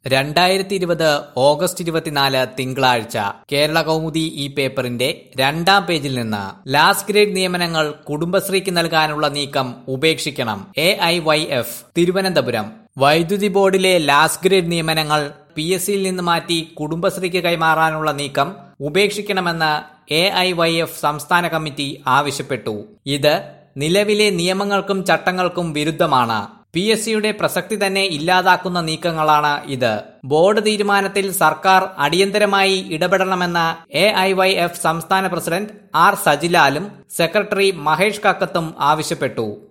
രണ്ടായിരത്തി ഇരുപത് ഓഗസ്റ്റ് ഇരുപത്തിനാല് തിങ്കളാഴ്ച കേരള കൗമുദി ഈ പേപ്പറിന്റെ രണ്ടാം പേജിൽ നിന്ന് ലാസ്റ്റ് ഗ്രേഡ് നിയമനങ്ങൾ കുടുംബശ്രീക്ക് നൽകാനുള്ള നീക്കം ഉപേക്ഷിക്കണം A I Y F Thiruvananthapuram വൈദ്യുതി ബോർഡിലെ ലാസ്റ്റ് ഗ്രേഡ് നിയമനങ്ങൾ പി എസ് സിയിൽ നിന്ന് മാറ്റി കുടുംബശ്രീക്ക് കൈമാറാനുള്ള നീക്കം ഉപേക്ഷിക്കണമെന്ന് എ ഐ വൈ എഫ് സംസ്ഥാന കമ്മിറ്റി ആവശ്യപ്പെട്ടു ഇത് നിലവിലെ നിയമങ്ങൾക്കും ചട്ടങ്ങൾക്കും വിരുദ്ധമാണ് പി എസ് സിയുടെ പ്രസക്തി തന്നെ ഇല്ലാതാക്കുന്ന നീക്കങ്ങളാണ് ഇത് ബോർഡ് തീരുമാനത്തിൽ സർക്കാർ അടിയന്തരമായി ഇടപെടണമെന്ന് എ ഐ വൈ എഫ് സംസ്ഥാന പ്രസിഡന്റ് ആർ സജിലാലും സെക്രട്ടറി മഹേഷ് കക്കത്തും ആവശ്യപ്പെട്ടു